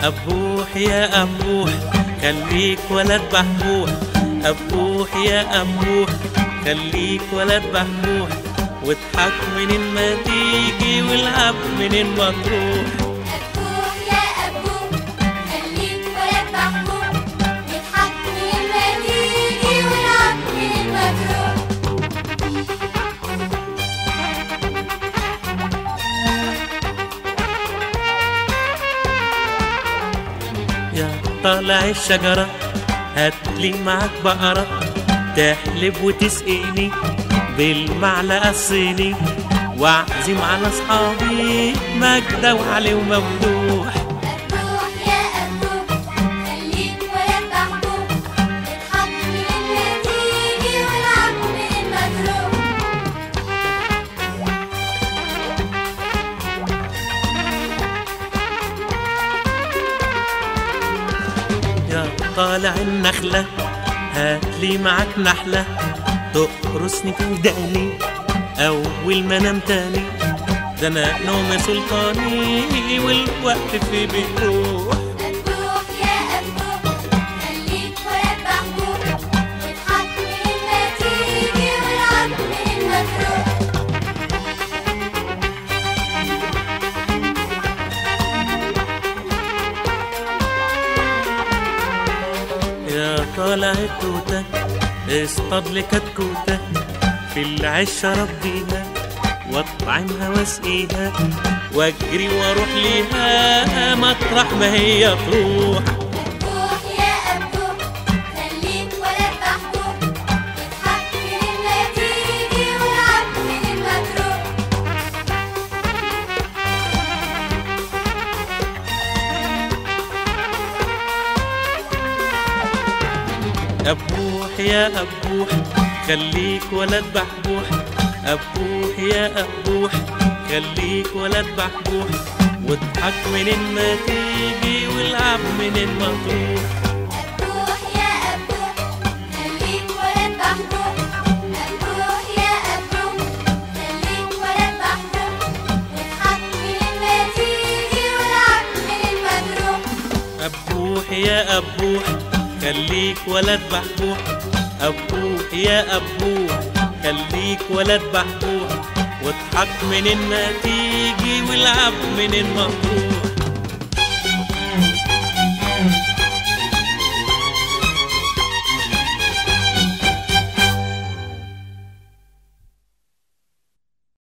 أبوح يا أبوح خليك ولد بحبوح أبوح يا أبوح خليك ولد بحبوح واضحك منين ما تيجي والعب منين ما تروح أبوح يا أبوح خليك ولد محبوب نضحك من ما تيجي ونلعب من ما تروح يا طالع الشجرة هاتلي معاك بقرة تحلب وتسقيني بالمعلقة الصيني واعزم على اصحابي مجدة وعلي وممدوح أبوح يا أبوح خليك ولد محبوب نضحك من ما تيجي ونلعب من ما تروح يا طالع النخلة هاتلي معاك نحلة تقرصني في وداني أول ما انام تاني ده أنا نوم سلطاني والوقت في بيروح أبوح يا أبوح خليك ولد محبوب نضحك من ما تيجي ونلعب من ما تروح يا طالع التوتة اصطاد لي كتكوتة في العش ربيها واطعمها واسقيها واجري واروح ليها مطرح ما هي تروح أبوح يا أبوح خليك ولد محبوب نضحك من ما تيجي ونلعب من ما تروح أبوح يا أبوح خليك ولد بحبوح أبوح يا أبوح خليك ولد بحبوح واضحك منين ما تيجي والعب منين ما تروح أبوح يا أبوح خليك ولد محبوب أبوح يا أبوح خليك ولد محبوب نضحك من ما تيجي ونلعب من ما تروح أبوح يا أبوح خليك ولد بحبوح أبوح يا أبوح خليك ولد بحبوح واضحك منين ما تيجي والعب منين ما تروح